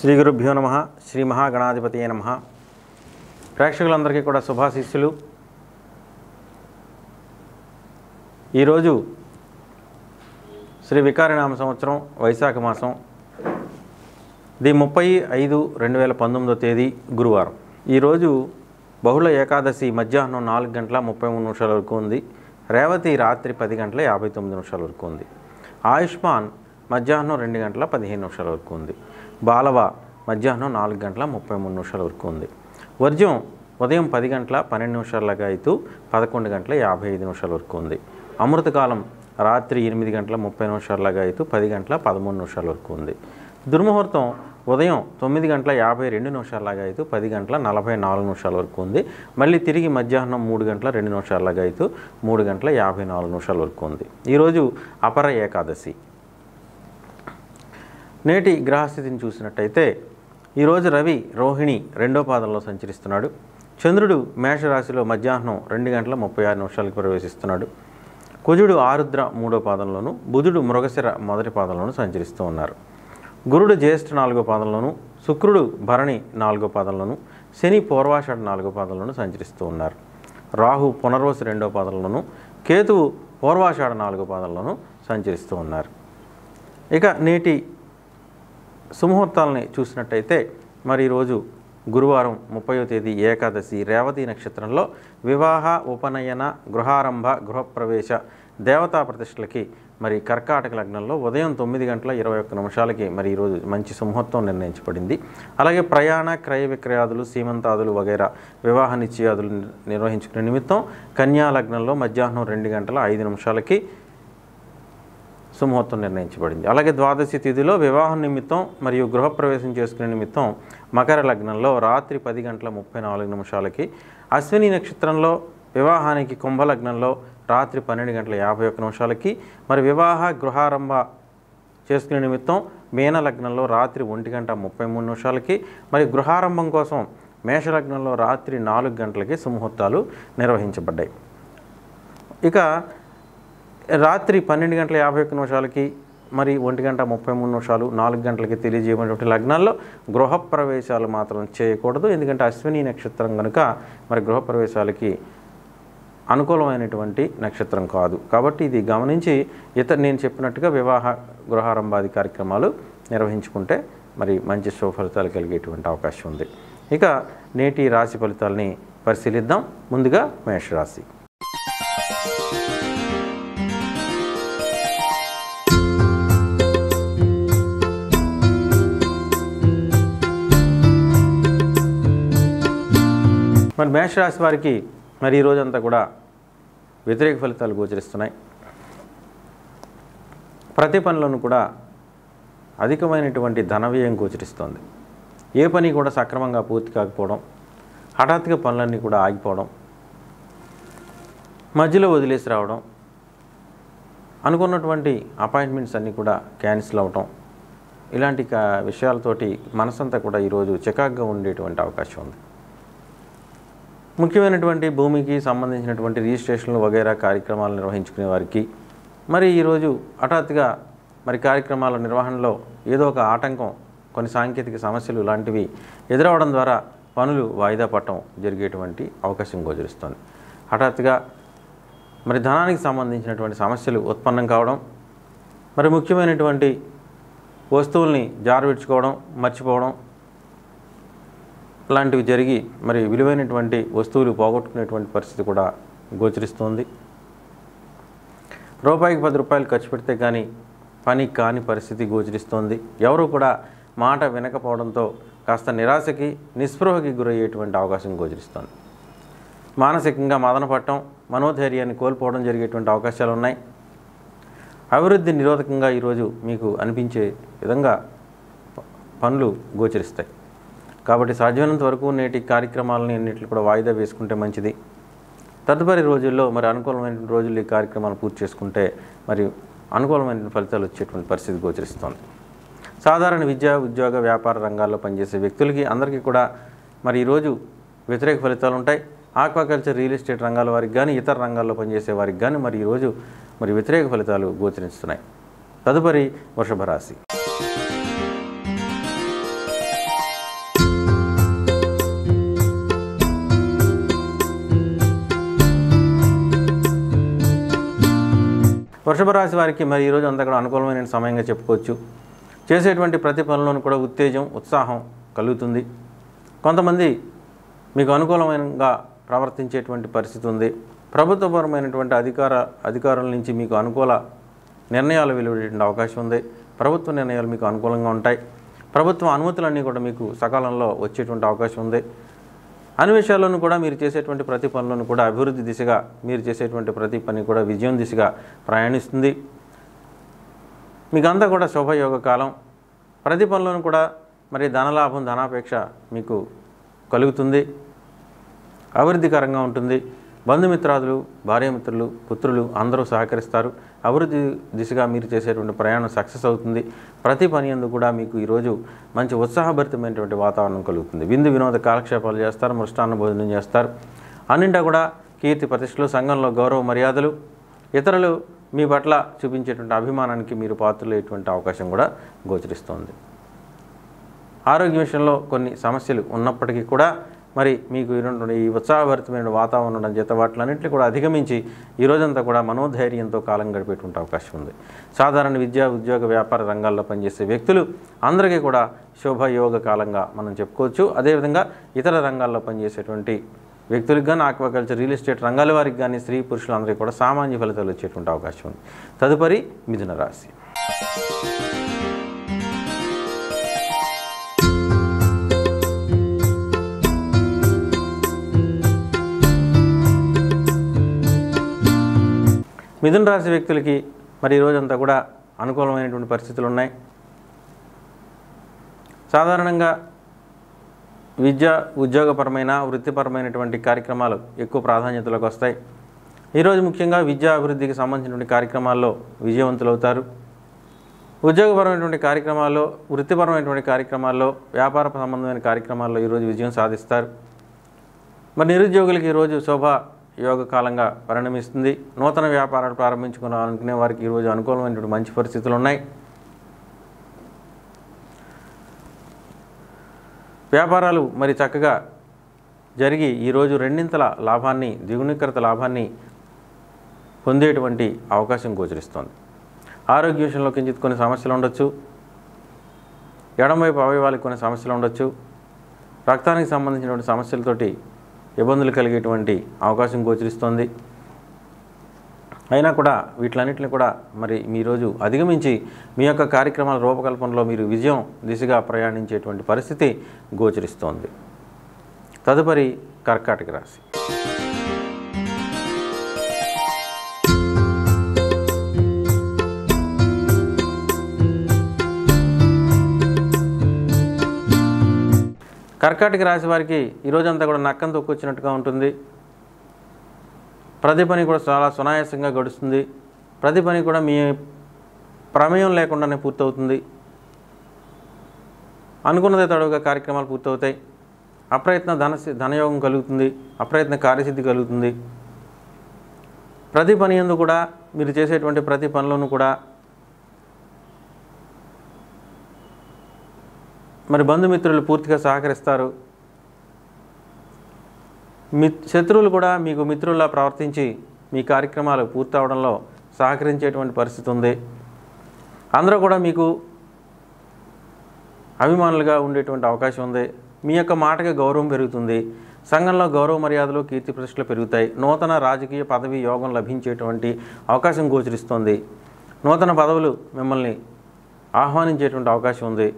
శ్రీ గురుభ్యో నమ శ్రీ మహాగణాధిపతి నమ ప్రేక్షకులందరికీ కూడా శుభాశీస్సులు ఈరోజు శ్రీ వికారినామ సంవత్సరం వైశాఖ మాసం ది ముప్పై ఐదు రెండు వేల పంతొమ్మిదో తేదీ గురువారం ఈరోజు బహుళ ఏకాదశి మధ్యాహ్నం నాలుగు గంటల ముప్పై మూడు నిమిషాల వరకు ఉంది రేవతి రాత్రి పది గంటల యాభై తొమ్మిది నిమిషాల వరకు ఉంది ఆయుష్మాన్ మధ్యాహ్నం రెండు గంటల పదిహేను నిమిషాల వరకు ఉంది బాలవ మధ్యాహ్నం నాలుగు గంటల ముప్పై మూడు నిమిషాల వరకు ఉంది వర్జం ఉదయం పది గంటల పన్నెండు నిమిషాలగా అయితే పదకొండు గంటల యాభై ఐదు నిమిషాల వరకు ఉంది అమృతకాలం రాత్రి ఎనిమిది గంటల ముప్పై నిమిషాలగా అయితే పది గంటల పదమూడు నిమిషాల వరకు ఉంది దుర్ముహూర్తం ఉదయం తొమ్మిది గంటల యాభై రెండు నిమిషాలగా అయితే పది గంటల నలభై నాలుగు నిమిషాల వరకు ఉంది మళ్ళీ తిరిగి మధ్యాహ్నం మూడు గంటల రెండు నిమిషాలగా అయితే మూడు గంటల యాభై నాలుగు నిమిషాల వరకు ఉంది ఈరోజు అపర ఏకాదశి నేటి గ్రహస్థితిని చూసినట్టయితే ఈరోజు రవి రోహిణి రెండో పాదంలో సంచరిస్తున్నాడు చంద్రుడు మేషరాశిలో మధ్యాహ్నం రెండు గంటల ముప్పై ఆరు నిమిషాలకు ప్రవేశిస్తున్నాడు కుజుడు ఆరుద్ర మూడో పాదంలోను బుధుడు మృగశిర మొదటి పాదంలోను సంచరిస్తూ ఉన్నారు గురుడు జ్యేష్ఠ నాలుగో పాదంలోను శుక్రుడు భరణి నాలుగో పాదంలోను శని పూర్వాషాఢ నాలుగో పాదంలోను సంచరిస్తూ ఉన్నారు రాహు పునర్వసు రెండో పాదంలోను కేతువు పూర్వాషాఢ నాలుగో పాదంలోను సంచరిస్తూ ఉన్నారు ఇక నేటి సుముహూర్తాలని చూసినట్టయితే మరి ఈరోజు గురువారం ముప్పయో తేదీ ఏకాదశి రేవతి నక్షత్రంలో వివాహ ఉపనయన గృహారంభ గృహప్రవేశ దేవతా ప్రతిష్టలకి మరి కర్కాటక లగ్నంలో ఉదయం తొమ్మిది గంటల ఇరవై ఒక్క నిమిషాలకి మరి ఈరోజు మంచి సుముహూర్తం నిర్ణయించబడింది అలాగే ప్రయాణ క్రయ విక్రయాదులు సీమంతాదులు వగైరా వివాహ నిశ్చయాదులు నిర్- నిర్వహించుకునే నిమిత్తం కన్యా లగ్నంలో మధ్యాహ్నం రెండు గంటల ఐదు నిమిషాలకి సుముహూర్తం నిర్ణయించబడింది అలాగే ద్వాదశి తిథిలో వివాహం నిమిత్తం మరియు గృహప్రవేశం చేసుకునే నిమిత్తం మకర లగ్నంలో రాత్రి పది గంటల ముప్పై నాలుగు నిమిషాలకి అశ్విని నక్షత్రంలో వివాహానికి కుంభలగ్నంలో రాత్రి పన్నెండు గంటల యాభై ఒక్క నిమిషాలకి మరి వివాహ గృహారంభ చేసుకునే నిమిత్తం మీన లగ్నంలో రాత్రి ఒంటి గంట ముప్పై మూడు నిమిషాలకి మరి గృహారంభం కోసం మేషలగ్నంలో రాత్రి నాలుగు గంటలకి సుముహూర్తాలు నిర్వహించబడ్డాయి ఇక రాత్రి పన్నెండు గంటల యాభై ఒక్క నిమిషాలకి మరి ఒంటి గంట ముప్పై మూడు నిమిషాలు నాలుగు గంటలకి తెలియజేయబడినటువంటి లగ్నాల్లో గృహప్రవేశాలు మాత్రం చేయకూడదు ఎందుకంటే అశ్విని నక్షత్రం కనుక మరి గృహప్రవేశాలకి అనుకూలమైనటువంటి నక్షత్రం కాదు కాబట్టి ఇది గమనించి ఇతర నేను చెప్పినట్టుగా వివాహ గృహారంభాది కార్యక్రమాలు నిర్వహించుకుంటే మరి మంచి శుభ ఫలితాలు కలిగేటువంటి అవకాశం ఉంది ఇక నేటి రాశి ఫలితాలని పరిశీలిద్దాం ముందుగా మేషరాశి మరి మేషరాశి వారికి మరి ఈ రోజంతా కూడా వ్యతిరేక ఫలితాలు గోచరిస్తున్నాయి ప్రతి పనిలోనూ కూడా అధికమైనటువంటి ధన వ్యయం గోచరిస్తోంది ఏ పని కూడా సక్రమంగా పూర్తి కాకపోవడం హఠాత్తుగా పనులన్నీ కూడా ఆగిపోవడం మధ్యలో వదిలేసి రావడం అనుకున్నటువంటి అపాయింట్మెంట్స్ అన్నీ కూడా క్యాన్సిల్ అవటం ఇలాంటి కా- విషయాలతోటి మనసంతా కూడా ఈరోజు చికాగ్గా ఉండేటువంటి అవకాశం ఉంది ముఖ్యమైనటువంటి భూమికి సంబంధించినటువంటి రిజిస్ట్రేషన్లు వగైరా కార్యక్రమాలు నిర్వహించుకునే వారికి మరి ఈరోజు హఠాత్తుగా మరి కార్యక్రమాల నిర్వహణలో ఏదో ఒక ఆటంకం కొన్ని సాంకేతిక సమస్యలు లాంటివి ఎదురవడం ద్వారా పనులు వాయిదా పడటం జరిగేటువంటి అవకాశం గోచరిస్తుంది హఠాత్తుగా మరి ధనానికి సంబంధించినటువంటి సమస్యలు ఉత్పన్నం కావడం మరి ముఖ్యమైనటువంటి వస్తువుల్ని జారవిడ్చుకోవడం మర్చిపోవడం లాంటివి జరిగి మరి విలువైనటువంటి వస్తువులు పోగొట్టుకునేటువంటి పరిస్థితి కూడా గోచరిస్తోంది రూపాయికి పది రూపాయలు ఖర్చు పెడితే కానీ పని కాని పరిస్థితి గోచరిస్తోంది ఎవరు కూడా మాట వినకపోవడంతో కాస్త నిరాశకి నిస్పృహకి గురయ్యేటువంటి అవకాశం గోచరిస్తోంది మానసికంగా మదన పట్టడం మనోధైర్యాన్ని కోల్పోవడం జరిగేటువంటి అవకాశాలు ఉన్నాయి అభివృద్ధి నిరోధకంగా ఈరోజు మీకు అనిపించే విధంగా ప- పనులు గోచరిస్తాయి కాబట్టి సాధ్యమైనంత వరకు నేటి కార్యక్రమాలని అన్నింటిని కూడా వాయిదా వేసుకుంటే మంచిది తదుపరి రోజుల్లో మరి అనుకూలమైన రోజుల్లో ఈ కార్యక్రమాలు పూర్తి చేసుకుంటే మరి అనుకూలమైన ఫలితాలు వచ్చేటువంటి పరిస్థితి గోచరిస్తోంది సాధారణ విద్యా ఉద్యోగ వ్యాపార రంగాల్లో పనిచేసే వ్యక్తులకి అందరికీ కూడా మరి ఈరోజు వ్యతిరేక ఫలితాలు ఉంటాయి ఆక్వాకల్చర్ రియల్ ఎస్టేట్ రంగాల వారికి కానీ ఇతర రంగాల్లో పనిచేసే వారికి కానీ మరి ఈరోజు మరి వ్యతిరేక ఫలితాలు గోచరిస్తున్నాయి తదుపరి వృషభ రాశి వృషభ రాశి వారికి మరి ఈరోజు అంతా కూడా అనుకూలమైన సమయంగా చెప్పుకోవచ్చు చేసేటువంటి ప్రతి పనిలోనూ కూడా ఉత్తేజం ఉత్సాహం కలుగుతుంది కొంతమంది మీకు అనుకూలమైనగా ప్రవర్తించేటువంటి పరిస్థితి ఉంది ప్రభుత్వపరమైనటువంటి అధికార అధికారుల నుంచి మీకు అనుకూల నిర్ణయాలు వెలువడేటువంటి అవకాశం ఉంది ప్రభుత్వ నిర్ణయాలు మీకు అనుకూలంగా ఉంటాయి ప్రభుత్వ అనుమతులన్నీ కూడా మీకు సకాలంలో వచ్చేటువంటి అవకాశం ఉంది అన్ని విషయాల్లోనూ కూడా మీరు చేసేటువంటి ప్రతి పనులను కూడా అభివృద్ధి దిశగా మీరు చేసేటువంటి ప్రతి పని కూడా విజయం దిశగా ప్రయాణిస్తుంది మీకంతా కూడా శుభయోగ కాలం ప్రతి పనులను కూడా మరి ధనలాభం ధనాపేక్ష మీకు కలుగుతుంది అభివృద్ధికరంగా ఉంటుంది బంధుమిత్రాదులు భార్యామిత్రులు పుత్రులు అందరూ సహకరిస్తారు అభివృద్ధి దిశగా మీరు చేసేటువంటి ప్రయాణం సక్సెస్ అవుతుంది ప్రతి పని ఎందు కూడా మీకు ఈరోజు మంచి ఉత్సాహభరితమైనటువంటి వాతావరణం కలుగుతుంది విందు వినోద కాలక్షేపాలు చేస్తారు మృష్టాన్న భోజనం చేస్తారు అన్నింటా కూడా కీర్తి ప్రతిష్టలు సంఘంలో గౌరవ మర్యాదలు ఇతరులు మీ పట్ల చూపించేటువంటి అభిమానానికి మీరు పాత్రలయ్యేటువంటి అవకాశం కూడా గోచరిస్తోంది ఆరోగ్య విషయంలో కొన్ని సమస్యలు ఉన్నప్పటికీ కూడా మరి మీకు ఉన్నటువంటి ఈ ఉత్సాహభరితమైన వాతావరణం ఉండడం చేత వాటిలన్నింటినీ కూడా అధిగమించి ఈ రోజంతా కూడా మనోధైర్యంతో కాలం గడిపేటువంటి అవకాశం ఉంది సాధారణ విద్యా ఉద్యోగ వ్యాపార రంగాల్లో పనిచేసే వ్యక్తులు అందరికీ కూడా శుభయోగ కాలంగా మనం చెప్పుకోవచ్చు అదేవిధంగా ఇతర రంగాల్లో పనిచేసేటువంటి వ్యక్తులకు కానీ ఆక్వాకల్చర్ రియల్ ఎస్టేట్ రంగాల వారికి కానీ స్త్రీ పురుషులందరికీ కూడా సామాన్య ఫలితాలు వచ్చేటువంటి అవకాశం ఉంది తదుపరి మిథున రాశి మిథున రాశి వ్యక్తులకి మరి ఈ రోజంతా కూడా అనుకూలమైనటువంటి పరిస్థితులు ఉన్నాయి సాధారణంగా విద్య ఉద్యోగపరమైన వృత్తిపరమైనటువంటి కార్యక్రమాలు ఎక్కువ ప్రాధాన్యతలోకి వస్తాయి ఈరోజు ముఖ్యంగా విద్యా అభివృద్ధికి సంబంధించినటువంటి కార్యక్రమాల్లో విజయవంతులవుతారు ఉద్యోగపరమైనటువంటి కార్యక్రమాల్లో వృత్తిపరమైనటువంటి కార్యక్రమాల్లో వ్యాపార సంబంధమైన కార్యక్రమాల్లో ఈరోజు విజయం సాధిస్తారు మరి నిరుద్యోగులకి ఈరోజు శోభ యోగ కాలంగా పరిణమిస్తుంది నూతన వ్యాపారాలు ప్రారంభించుకోవాలనుకునే వారికి ఈరోజు అనుకూలమైనటువంటి మంచి పరిస్థితులు ఉన్నాయి వ్యాపారాలు మరి చక్కగా జరిగి ఈరోజు రెండింతల లాభాన్ని ద్విగుణీకృత లాభాన్ని పొందేటువంటి అవకాశం గోచరిస్తోంది ఆరోగ్య విషయంలో కించిత్ కొన్ని సమస్యలు ఉండొచ్చు ఎడమవైపు అవయవాలకు కొన్ని సమస్యలు ఉండొచ్చు రక్తానికి సంబంధించినటువంటి సమస్యలతోటి ఇబ్బందులు కలిగేటువంటి అవకాశం గోచరిస్తోంది అయినా కూడా వీటిలన్నింటిని కూడా మరి మీ రోజు అధిగమించి మీ యొక్క కార్యక్రమాల రూపకల్పనలో మీరు విజయం దిశగా ప్రయాణించేటువంటి పరిస్థితి గోచరిస్తోంది తదుపరి కర్కాటక రాశి కర్కాటక రాశి వారికి ఈరోజంతా కూడా నక్కం తొక్కొచ్చినట్టుగా ఉంటుంది ప్రతి పని కూడా చాలా సునాయాసంగా గడుస్తుంది ప్రతి పని కూడా మీ ప్రమేయం లేకుండానే పూర్తవుతుంది అనుకున్నదే తడుగా కార్యక్రమాలు పూర్తవుతాయి అప్రయత్న ధన ధనయోగం కలుగుతుంది అప్రయత్న కార్యసిద్ధి కలుగుతుంది ప్రతి పని ఎందు కూడా మీరు చేసేటువంటి ప్రతి పనిలోనూ కూడా మరి బంధుమిత్రులు పూర్తిగా సహకరిస్తారు మీ శత్రువులు కూడా మీకు మిత్రుల్లా ప్రవర్తించి మీ కార్యక్రమాలు పూర్తవడంలో సహకరించేటువంటి పరిస్థితి ఉంది అందరూ కూడా మీకు అభిమానులుగా ఉండేటువంటి అవకాశం ఉంది మీ యొక్క మాటకి గౌరవం పెరుగుతుంది సంఘంలో గౌరవ మర్యాదలు కీర్తి ప్రతిష్టలు పెరుగుతాయి నూతన రాజకీయ పదవి యోగం లభించేటువంటి అవకాశం గోచరిస్తుంది నూతన పదవులు మిమ్మల్ని ఆహ్వానించేటువంటి అవకాశం ఉంది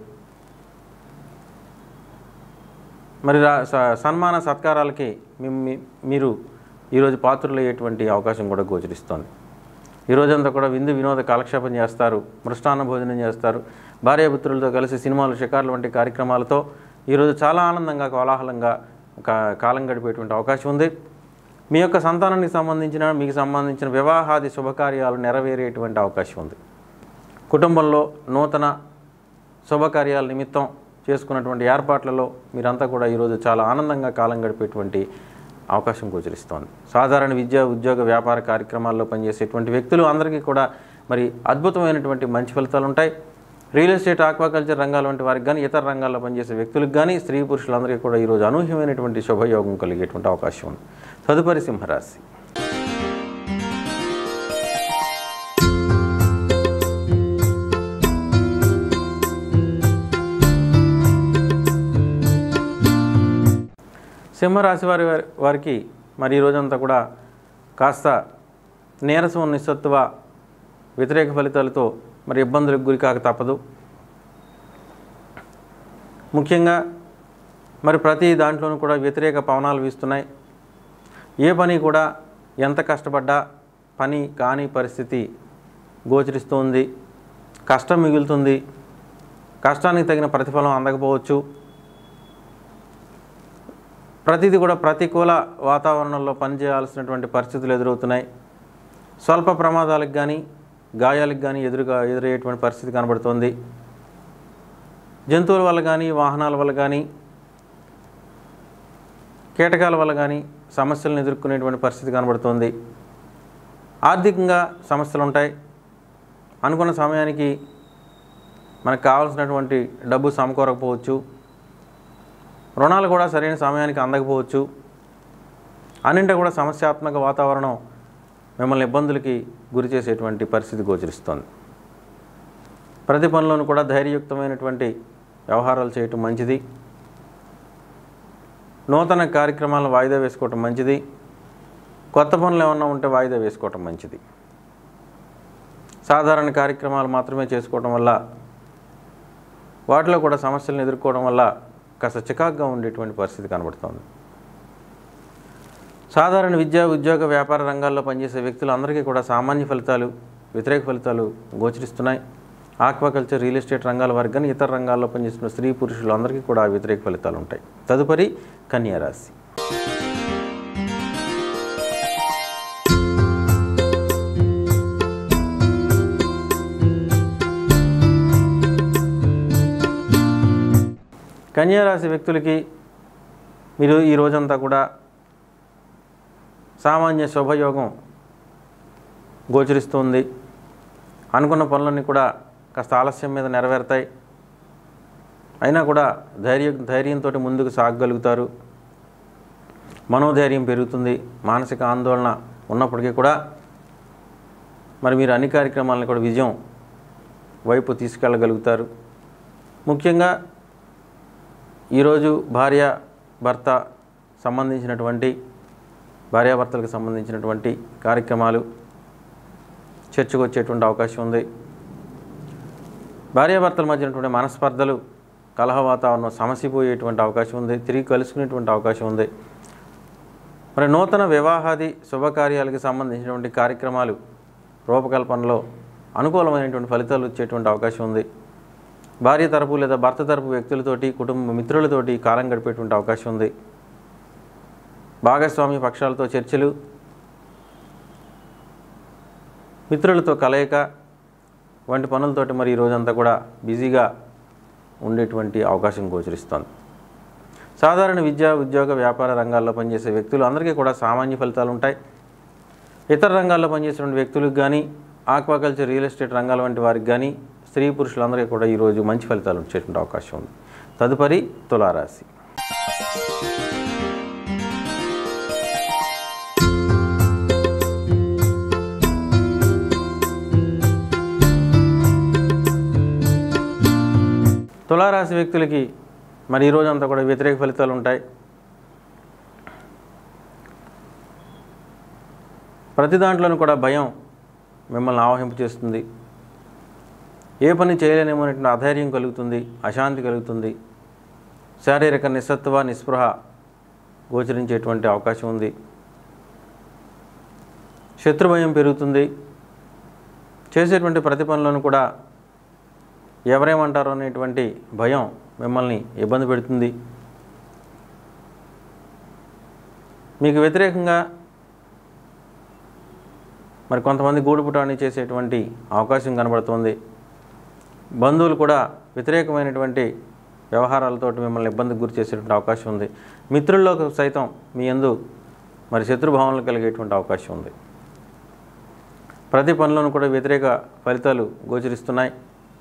మరి రా- స- సన్మాన సత్కారాలకి మీ- మీ- మీరు ఈరోజు పాత్రులయ్యేటువంటి అవకాశం కూడా గోచరిస్తోంది ఈ రోజంతా కూడా విందు వినోద కాలక్షేపం చేస్తారు మృష్టాన్న భోజనం చేస్తారు భార్యాపుత్రులతో కలిసి సినిమాలు షికార్లు వంటి కార్యక్రమాలతో ఈరోజు చాలా ఆనందంగా కోలాహలంగా కా- కాలం గడిపేటువంటి అవకాశం ఉంది మీ యొక్క సంతానానికి సంబంధించిన మీకు సంబంధించిన వివాహాది శుభకార్యాలు నెరవేరేటువంటి అవకాశం ఉంది కుటుంబంలో నూతన శుభకార్యాల నిమిత్తం చేసుకున్నటువంటి ఏర్పాట్లలో మీరంతా కూడా ఈరోజు చాలా ఆనందంగా కాలం గడిపేటువంటి అవకాశం గోచరిస్తోంది సాధారణ విద్య ఉద్యోగ వ్యాపార కార్యక్రమాల్లో పనిచేసేటువంటి వ్యక్తులు అందరికీ కూడా మరి అద్భుతమైనటువంటి మంచి ఫలితాలు ఉంటాయి రియల్ ఎస్టేట్ ఆక్వాకల్చర్ రంగాల వంటి వారికి కానీ ఇతర రంగాల్లో పనిచేసే వ్యక్తులకు కానీ స్త్రీ పురుషులందరికీ కూడా ఈరోజు అనూహ్యమైనటువంటి శుభయోగం కలిగేటువంటి అవకాశం ఉంది తదుపరి సింహరాశి సింహరాశి వారి వారికి మరి ఈ రోజంతా కూడా కాస్త నీరసం నిస్సత్తువ వ్యతిరేక ఫలితాలతో మరి ఇబ్బందులకు గురి కాక తప్పదు ముఖ్యంగా మరి ప్రతి దాంట్లోనూ కూడా వ్యతిరేక పవనాలు వీస్తున్నాయి ఏ పని కూడా ఎంత కష్టపడ్డా పని కాని పరిస్థితి గోచరిస్తుంది కష్టం మిగులుతుంది కష్టానికి తగిన ప్రతిఫలం అందకపోవచ్చు ప్రతిదీ కూడా ప్రతికూల వాతావరణంలో పనిచేయాల్సినటువంటి పరిస్థితులు ఎదురవుతున్నాయి స్వల్ప ప్రమాదాలకు కానీ గాయాలకు కానీ ఎదురుగా ఎదురయ్యేటువంటి పరిస్థితి కనబడుతోంది జంతువుల వల్ల కానీ వాహనాల వల్ల కానీ కీటకాల వల్ల కానీ సమస్యలను ఎదుర్కొనేటువంటి పరిస్థితి కనబడుతోంది ఆర్థికంగా సమస్యలు ఉంటాయి అనుకున్న సమయానికి మనకు కావాల్సినటువంటి డబ్బు సమకూరకపోవచ్చు రుణాలు కూడా సరైన సమయానికి అందకపోవచ్చు అన్నింటి కూడా సమస్యాత్మక వాతావరణం మిమ్మల్ని ఇబ్బందులకి గురి చేసేటువంటి పరిస్థితి గోచరిస్తుంది ప్రతి పనిలోనూ కూడా ధైర్యయుక్తమైనటువంటి వ్యవహారాలు చేయటం మంచిది నూతన కార్యక్రమాలను వాయిదా వేసుకోవటం మంచిది కొత్త పనులు ఏమన్నా ఉంటే వాయిదా వేసుకోవటం మంచిది సాధారణ కార్యక్రమాలు మాత్రమే చేసుకోవడం వల్ల వాటిలో కూడా సమస్యలను ఎదుర్కోవడం వల్ల కాస్త చికాగ్గా ఉండేటువంటి పరిస్థితి కనబడుతోంది సాధారణ విద్యా ఉద్యోగ వ్యాపార రంగాల్లో పనిచేసే వ్యక్తులు అందరికీ కూడా సామాన్య ఫలితాలు వ్యతిరేక ఫలితాలు గోచరిస్తున్నాయి ఆక్వాకల్చర్ రియల్ ఎస్టేట్ రంగాల వారికి కానీ ఇతర రంగాల్లో పనిచేస్తున్న స్త్రీ పురుషులు అందరికీ కూడా వ్యతిరేక ఫలితాలు ఉంటాయి తదుపరి కన్యా రాశి కన్యా రాశి వ్యక్తులకి మీరు ఈ రోజంతా కూడా సామాన్య శుభయోగం గోచరిస్తుంది అనుకున్న పనులన్నీ కూడా కాస్త ఆలస్యం మీద నెరవేరుతాయి అయినా కూడా ధైర్య ధైర్యంతో ముందుకు సాగగలుగుతారు మనోధైర్యం పెరుగుతుంది మానసిక ఆందోళన ఉన్నప్పటికీ కూడా మరి మీరు అన్ని కార్యక్రమాలను కూడా విజయం వైపు తీసుకెళ్ళగలుగుతారు ముఖ్యంగా ఈరోజు భార్య భర్త సంబంధించినటువంటి భార్యాభర్తలకు సంబంధించినటువంటి కార్యక్రమాలు చర్చకు వచ్చేటువంటి అవకాశం ఉంది భార్యాభర్తల మధ్య ఉన్నటువంటి మనస్పర్ధలు కలహ వాతావరణం సమసిపోయేటువంటి అవకాశం ఉంది తిరిగి కలుసుకునేటువంటి అవకాశం ఉంది మరి నూతన వివాహాది శుభకార్యాలకు సంబంధించినటువంటి కార్యక్రమాలు రూపకల్పనలో అనుకూలమైనటువంటి ఫలితాలు వచ్చేటువంటి అవకాశం ఉంది భార్య తరపు లేదా భర్త తరపు వ్యక్తులతోటి కుటుంబ మిత్రులతోటి కాలం గడిపేటువంటి అవకాశం ఉంది భాగస్వామ్య పక్షాలతో చర్చలు మిత్రులతో కలయిక వంటి పనులతోటి మరి ఈ రోజంతా కూడా బిజీగా ఉండేటువంటి అవకాశం గోచరిస్తోంది సాధారణ విద్యా ఉద్యోగ వ్యాపార రంగాల్లో పనిచేసే వ్యక్తులు అందరికీ కూడా సామాన్య ఫలితాలు ఉంటాయి ఇతర రంగాల్లో పనిచేసిన వ్యక్తులకు కానీ ఆక్వాకల్చర్ రియల్ ఎస్టేట్ రంగాల వంటి వారికి కానీ స్త్రీ పురుషులందరికీ కూడా ఈరోజు మంచి ఫలితాలు వచ్చేటువంటి అవకాశం ఉంది తదుపరి తులారాశి తులారాశి వ్యక్తులకి మరి ఈ రోజంతా కూడా వ్యతిరేక ఫలితాలు ఉంటాయి ప్రతి దాంట్లోనూ కూడా భయం మిమ్మల్ని ఆవహింపు చేస్తుంది ఏ పని చేయలేనేమో అనేటువంటి అధైర్యం కలుగుతుంది అశాంతి కలుగుతుంది శారీరక నిస్సత్వ నిస్పృహ గోచరించేటువంటి అవకాశం ఉంది శత్రుభయం పెరుగుతుంది చేసేటువంటి ప్రతి పనులను కూడా ఎవరేమంటారో అనేటువంటి భయం మిమ్మల్ని ఇబ్బంది పెడుతుంది మీకు వ్యతిరేకంగా మరి కొంతమంది గూడుపుటాన్ని చేసేటువంటి అవకాశం కనబడుతుంది బంధువులు కూడా వ్యతిరేకమైనటువంటి వ్యవహారాలతో మిమ్మల్ని ఇబ్బందికి గురి చేసేటువంటి అవకాశం ఉంది మిత్రుల్లో సైతం మీ యందు మరి శత్రుభావనలు కలిగేటువంటి అవకాశం ఉంది ప్రతి పనిలోనూ కూడా వ్యతిరేక ఫలితాలు గోచరిస్తున్నాయి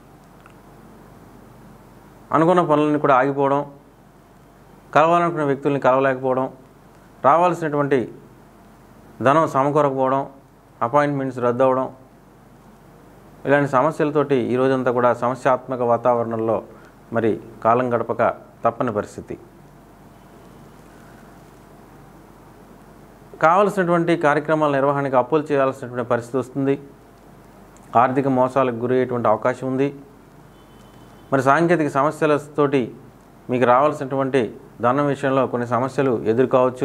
అనుకున్న పనులన్నీ కూడా ఆగిపోవడం కలవాలనుకున్న వ్యక్తుల్ని కలవలేకపోవడం రావాల్సినటువంటి ధనం సమకూరకపోవడం అపాయింట్మెంట్స్ రద్దు అవ్వడం ఇలాంటి సమస్యలతోటి ఈ రోజంతా కూడా సమస్యాత్మక వాతావరణంలో మరి కాలం గడపక తప్పని పరిస్థితి కావలసినటువంటి కార్యక్రమాల నిర్వహణకి అప్పులు చేయాల్సినటువంటి పరిస్థితి వస్తుంది ఆర్థిక మోసాలకు గురయ్యేటువంటి అవకాశం ఉంది మరి సాంకేతిక సమస్యలతోటి మీకు రావాల్సినటువంటి ధనం విషయంలో కొన్ని సమస్యలు ఎదుర్కోవచ్చు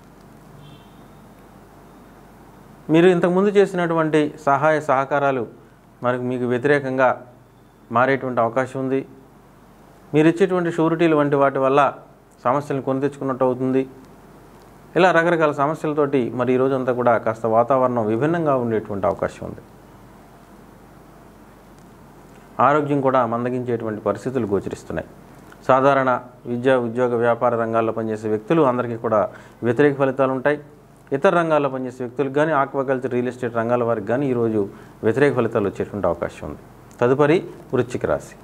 మీరు ఇంతకుముందు చేసినటువంటి సహాయ సహకారాలు మరి మీకు వ్యతిరేకంగా మారేటువంటి అవకాశం ఉంది మీరు ఇచ్చేటువంటి షూరిటీలు వంటి వాటి వల్ల సమస్యలను కొని తెచ్చుకున్నట్టు అవుతుంది ఇలా రకరకాల సమస్యలతోటి మరి ఈ రోజంతా కూడా కాస్త వాతావరణం విభిన్నంగా ఉండేటువంటి అవకాశం ఉంది ఆరోగ్యం కూడా మందగించేటువంటి పరిస్థితులు గోచరిస్తున్నాయి సాధారణ విద్య ఉద్యోగ వ్యాపార రంగాల్లో పనిచేసే వ్యక్తులు అందరికీ కూడా వ్యతిరేక ఫలితాలు ఉంటాయి ఇతర రంగాల్లో పనిచేసే వ్యక్తులకు కానీ ఆక్వాకల్చర్ రియల్ ఎస్టేట్ రంగాల వారికి కానీ ఈరోజు వ్యతిరేక ఫలితాలు వచ్చేటువంటి అవకాశం ఉంది తదుపరి వృశ్చిక రాశి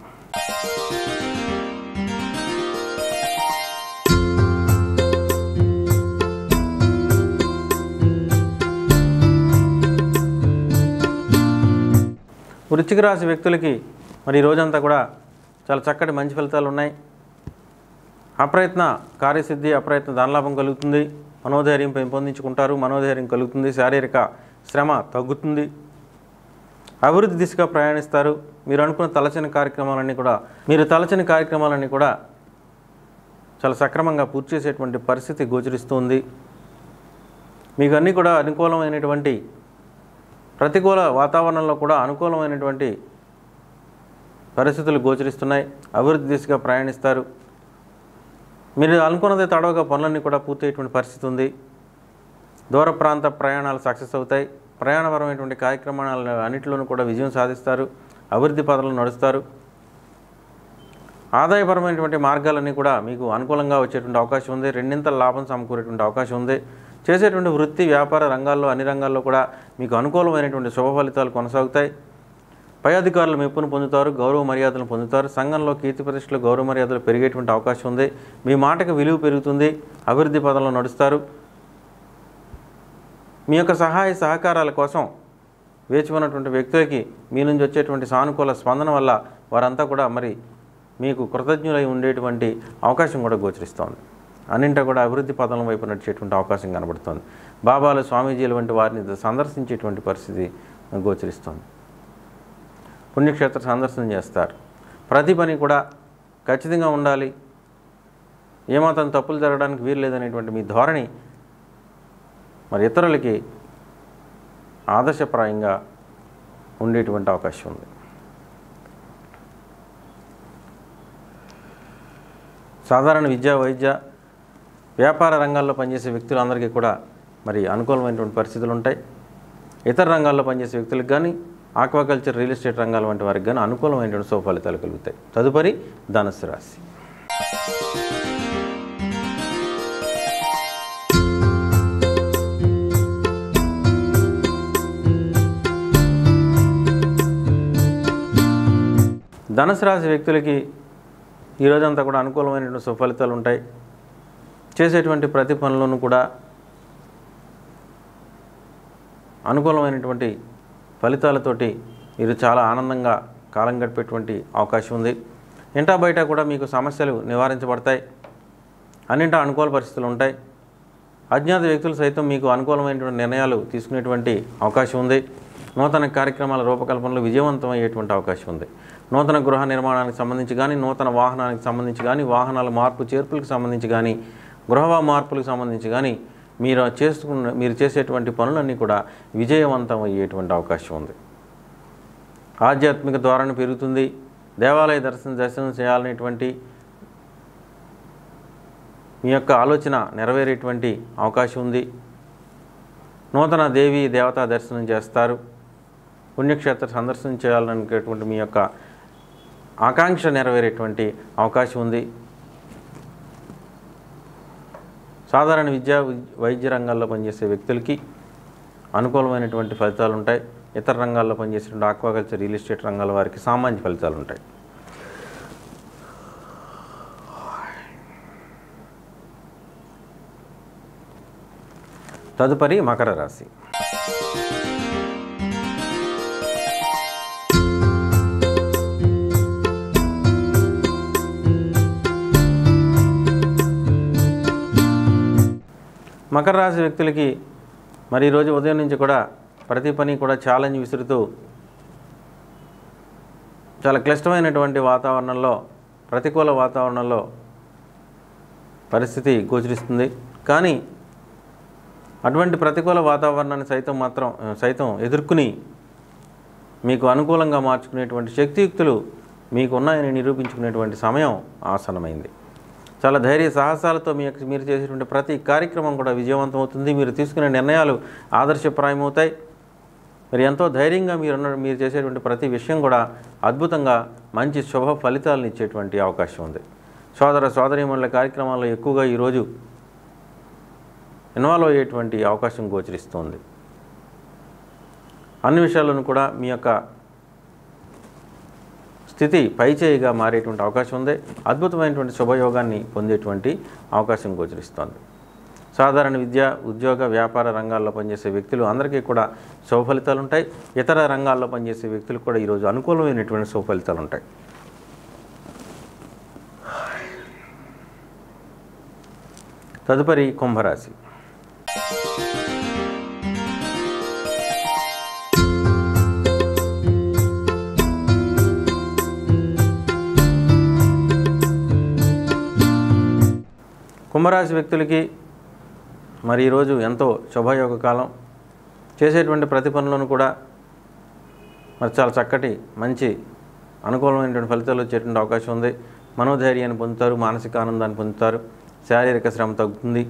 వృశ్చిక రాశి వ్యక్తులకి మరి ఈ రోజంతా కూడా చాలా చక్కటి మంచి ఫలితాలు ఉన్నాయి అప్రయత్న కార్యసిద్ధి అప్రయత్న ధనలాభం కలుగుతుంది మనోధైర్యం పెంపొందించుకుంటారు మనోధైర్యం కలుగుతుంది శారీరక శ్రమ తగ్గుతుంది అభివృద్ధి దిశగా ప్రయాణిస్తారు మీరు అనుకున్న తలచని కార్యక్రమాలన్నీ కూడా మీరు తలచని కార్యక్రమాలన్నీ కూడా చాలా సక్రమంగా పూర్తి చేసేటువంటి పరిస్థితి గోచరిస్తుంది మీకు అన్నీ కూడా అనుకూలమైనటువంటి ప్రతికూల వాతావరణంలో కూడా అనుకూలమైనటువంటి పరిస్థితులు గోచరిస్తున్నాయి అభివృద్ధి దిశగా ప్రయాణిస్తారు మీరు అనుకున్నదే తడవగా పనులన్నీ కూడా పూర్తయ్యేటువంటి పరిస్థితి ఉంది దూర ప్రాంత ప్రయాణాలు సక్సెస్ అవుతాయి ప్రయాణపరమైనటువంటి కార్యక్రమాల అన్నింటిలోనూ కూడా విజయం సాధిస్తారు అభివృద్ధి పదాలను నడుస్తారు ఆదాయపరమైనటువంటి మార్గాలన్నీ కూడా మీకు అనుకూలంగా వచ్చేటువంటి అవకాశం ఉంది రెండింతల లాభం సమకూరేటువంటి అవకాశం ఉంది చేసేటువంటి వృత్తి వ్యాపార రంగాల్లో అన్ని రంగాల్లో కూడా మీకు అనుకూలమైనటువంటి శుభ ఫలితాలు కొనసాగుతాయి పై అధికారులు మెప్పును పొందుతారు గౌరవ మర్యాదలను పొందుతారు సంఘంలో కీర్తి ప్రతిష్టలు గౌరవ మర్యాదలు పెరిగేటువంటి అవకాశం ఉంది మీ మాటకు విలువ పెరుగుతుంది అభివృద్ధి పదంలో నడుస్తారు మీ యొక్క సహాయ సహకారాల కోసం వేచి ఉన్నటువంటి వ్యక్తులకి మీ నుంచి వచ్చేటువంటి సానుకూల స్పందన వల్ల వారంతా కూడా మరి మీకు కృతజ్ఞులై ఉండేటువంటి అవకాశం కూడా గోచరిస్తోంది అన్నింటా కూడా అభివృద్ధి పదం వైపు నడిచేటువంటి అవకాశం కనబడుతోంది బాబాలు స్వామీజీల వంటి వారిని సందర్శించేటువంటి పరిస్థితి గోచరిస్తోంది పుణ్యక్షేత్ర సందర్శనం చేస్తారు ప్రతి పని కూడా ఖచ్చితంగా ఉండాలి ఏమాత్రం తప్పులు జరగడానికి వీలు లేదనేటువంటి మీ ధోరణి మరి ఇతరులకి ఆదర్శప్రాయంగా ఉండేటువంటి అవకాశం ఉంది సాధారణ విద్య వైద్య వ్యాపార రంగాల్లో పనిచేసే వ్యక్తులందరికీ కూడా మరి అనుకూలమైనటువంటి పరిస్థితులు ఉంటాయి ఇతర రంగాల్లో పనిచేసే వ్యక్తులకు కానీ ఆక్వాకల్చర్ రియల్ ఎస్టేట్ రంగాల వంటి వారికి కానీ అనుకూలమైనటువంటి శుభ ఫలితాలు కలుగుతాయి తదుపరి ధనుస్సు రాశి ధనుసు రాశి వ్యక్తులకి ఈ రోజంతా కూడా అనుకూలమైనటువంటి సుఫలితాలు ఉంటాయి చేసేటువంటి ప్రతి పనులను కూడా అనుకూలమైనటువంటి ఫలితాలతోటి మీరు చాలా ఆనందంగా కాలం గడిపేటువంటి అవకాశం ఉంది ఇంటా బయట కూడా మీకు సమస్యలు నివారించబడతాయి అన్నింటా అనుకూల పరిస్థితులు ఉంటాయి అజ్ఞాత వ్యక్తులు సైతం మీకు అనుకూలమైనటువంటి నిర్ణయాలు తీసుకునేటువంటి అవకాశం ఉంది నూతన కార్యక్రమాల రూపకల్పనలో విజయవంతం అయ్యేటువంటి అవకాశం ఉంది నూతన గృహ నిర్మాణానికి సంబంధించి కానీ నూతన వాహనానికి సంబంధించి కానీ వాహనాల మార్పు చేర్పులకు సంబంధించి కానీ గృహ మార్పులకు సంబంధించి కానీ మీరు చేసుకున్న మీరు చేసేటువంటి పనులన్నీ కూడా విజయవంతం అయ్యేటువంటి అవకాశం ఉంది ఆధ్యాత్మిక ధోరణి పెరుగుతుంది దేవాలయ దర్శనం దర్శనం చేయాలనేటువంటి మీ యొక్క ఆలోచన నెరవేరేటువంటి అవకాశం ఉంది నూతన దేవి దేవతా దర్శనం చేస్తారు పుణ్యక్షేత్ర సందర్శనం చేయాలనుకునేటువంటి మీ యొక్క ఆకాంక్ష నెరవేరేటువంటి అవకాశం ఉంది సాధారణ విద్యా వైద్య రంగాల్లో పనిచేసే వ్యక్తులకి అనుకూలమైనటువంటి ఫలితాలు ఉంటాయి ఇతర రంగాల్లో పనిచేసేటువంటి ఆక్వాకల్చర్ రియల్ ఎస్టేట్ రంగాల వారికి సామాన్య ఫలితాలు ఉంటాయి తదుపరి మకర రాశి మకర రాశి వ్యక్తులకి మరి ఈరోజు ఉదయం నుంచి కూడా ప్రతి పని కూడా ఛాలెంజ్ విసురుతూ చాలా క్లిష్టమైనటువంటి వాతావరణంలో ప్రతికూల వాతావరణంలో పరిస్థితి గోచరిస్తుంది కానీ అటువంటి ప్రతికూల వాతావరణాన్ని సైతం మాత్రం సైతం ఎదుర్కొని మీకు అనుకూలంగా మార్చుకునేటువంటి శక్తియుక్తులు మీకు ఉన్నాయని నిరూపించుకునేటువంటి సమయం ఆసన్నమైంది చాలా ధైర్య సాహసాలతో మీ యొక్క మీరు చేసేటువంటి ప్రతి కార్యక్రమం కూడా విజయవంతం అవుతుంది మీరు తీసుకునే నిర్ణయాలు ఆదర్శప్రాయమవుతాయి మీరు ఎంతో ధైర్యంగా మీరు ఉన్న- మీరు చేసేటువంటి ప్రతి విషయం కూడా అద్భుతంగా మంచి శుభ ఫలితాలను ఇచ్చేటువంటి అవకాశం ఉంది సోదర సోదరీమణుల కార్యక్రమాల్లో ఎక్కువగా ఈరోజు ఇన్వాల్వ్ అయ్యేటువంటి అవకాశం గోచరిస్తుంది అన్ని విషయాలను కూడా మీ యొక్క స్థితి పైచేయిగా మారేటువంటి అవకాశం ఉంది అద్భుతమైనటువంటి శుభయోగాన్ని పొందేటువంటి అవకాశం గోచరిస్తోంది సాధారణ విద్య ఉద్యోగ వ్యాపార రంగాల్లో పనిచేసే వ్యక్తులు అందరికీ కూడా శుభ ఫలితాలు ఉంటాయి ఇతర రంగాల్లో పనిచేసే వ్యక్తులు కూడా ఈరోజు అనుకూలమైనటువంటి శుభ ఫలితాలు ఉంటాయి తదుపరి కుంభరాశి కుంభరాశి వ్యక్తులకి మరి ఈరోజు ఎంతో శుభయోగ కాలం చేసేటువంటి ప్రతి పనులను కూడా మరి చాలా చక్కటి మంచి అనుకూలమైనటువంటి ఫలితాలు వచ్చేటువంటి అవకాశం ఉంది మనోధైర్యాన్ని పొందుతారు మానసిక ఆనందాన్ని పొందుతారు శారీరక శ్రమ తగ్గుతుంది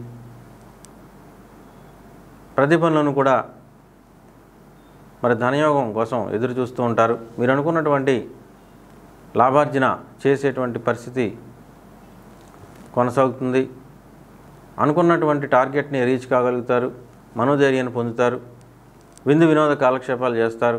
ప్రతి పనులను కూడా మరి ధనయోగం కోసం ఎదురు చూస్తూ ఉంటారు మీరు అనుకున్నటువంటి లాభార్జన చేసేటువంటి పరిస్థితి కొనసాగుతుంది అనుకున్నటువంటి టార్గెట్ని రీచ్ కాగలుగుతారు మనోధైర్యాన్ని పొందుతారు విందు వినోద కాలక్షేపాలు చేస్తారు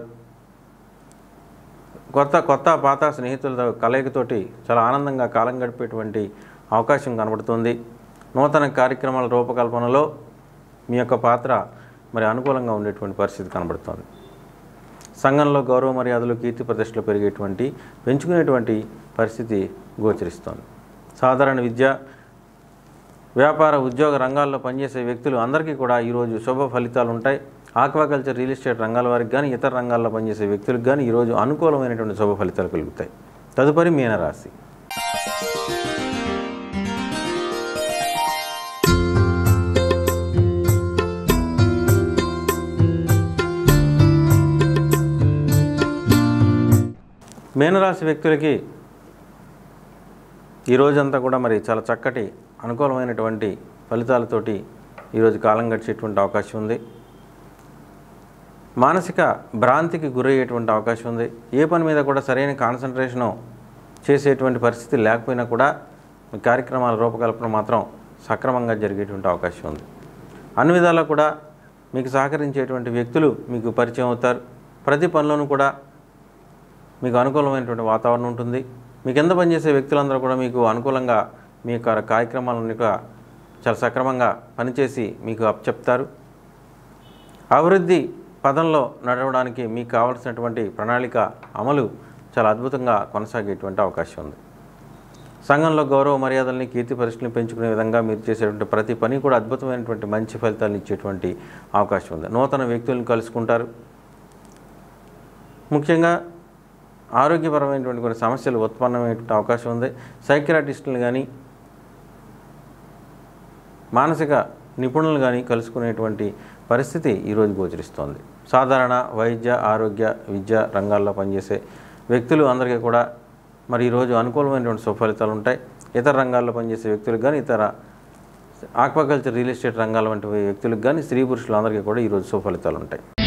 కొత్త కొత్త పాత స్నేహితులతో కలయికతోటి చాలా ఆనందంగా కాలం గడిపేటువంటి అవకాశం కనబడుతుంది నూతన కార్యక్రమాల రూపకల్పనలో మీ యొక్క పాత్ర మరి అనుకూలంగా ఉండేటువంటి పరిస్థితి కనబడుతోంది సంఘంలో గౌరవ మర్యాదలు కీర్తి ప్రతిష్టలు పెరిగేటువంటి పెంచుకునేటువంటి పరిస్థితి గోచరిస్తోంది సాధారణ విద్య వ్యాపార ఉద్యోగ రంగాల్లో పనిచేసే వ్యక్తులు అందరికీ కూడా ఈరోజు శుభ ఫలితాలు ఉంటాయి ఆక్వాకల్చర్ రియల్ ఎస్టేట్ రంగాల వారికి కానీ ఇతర రంగాల్లో పనిచేసే వ్యక్తులకు కానీ ఈరోజు అనుకూలమైనటువంటి శుభ ఫలితాలు కలుగుతాయి తదుపరి మీనరాశి మీనరాశి వ్యక్తులకి ఈ రోజంతా కూడా మరి చాలా చక్కటి అనుకూలమైనటువంటి ఫలితాలతోటి ఈరోజు కాలం గడిచేటువంటి అవకాశం ఉంది మానసిక భ్రాంతికి గురయ్యేటువంటి అవకాశం ఉంది ఏ పని మీద కూడా సరైన కాన్సన్ట్రేషను చేసేటువంటి పరిస్థితి లేకపోయినా కూడా మీ కార్యక్రమాల రూపకల్పన మాత్రం సక్రమంగా జరిగేటువంటి అవకాశం ఉంది అన్ని విధాలా కూడా మీకు సహకరించేటువంటి వ్యక్తులు మీకు పరిచయం అవుతారు ప్రతి పనిలోనూ కూడా మీకు అనుకూలమైనటువంటి వాతావరణం ఉంటుంది మీ కింద పనిచేసే వ్యక్తులందరూ కూడా మీకు అనుకూలంగా మీ యొక్క కార్యక్రమాలను కూడా చాలా సక్రమంగా పనిచేసి మీకు అప్పచెప్తారు అభివృద్ధి పదంలో నడవడానికి మీకు కావలసినటువంటి ప్రణాళిక అమలు చాలా అద్భుతంగా కొనసాగేటువంటి అవకాశం ఉంది సంఘంలో గౌరవ మర్యాదల్ని కీర్తి పరిస్థితులను పెంచుకునే విధంగా మీరు చేసేటువంటి ప్రతి పని కూడా అద్భుతమైనటువంటి మంచి ఫలితాలను ఇచ్చేటువంటి అవకాశం ఉంది నూతన వ్యక్తులను కలుసుకుంటారు ముఖ్యంగా ఆరోగ్యపరమైనటువంటి కొన్ని సమస్యలు ఉత్పన్నమయ్యేటువంటి అవకాశం ఉంది సైకియాటిస్టులు కానీ మానసిక నిపుణులు కానీ కలుసుకునేటువంటి పరిస్థితి ఈరోజు గోచరిస్తోంది సాధారణ వైద్య ఆరోగ్య విద్య రంగాల్లో పనిచేసే వ్యక్తులు అందరికీ కూడా మరి ఈరోజు అనుకూలమైనటువంటి సుఫలితాలు ఉంటాయి ఇతర రంగాల్లో పనిచేసే వ్యక్తులకు కానీ ఇతర ఆక్వాకల్చర్ రియల్ ఎస్టేట్ రంగాల వంటి వ్యక్తులకు కానీ స్త్రీ పురుషులందరికీ కూడా ఈరోజు సుఫలితాలు ఉంటాయి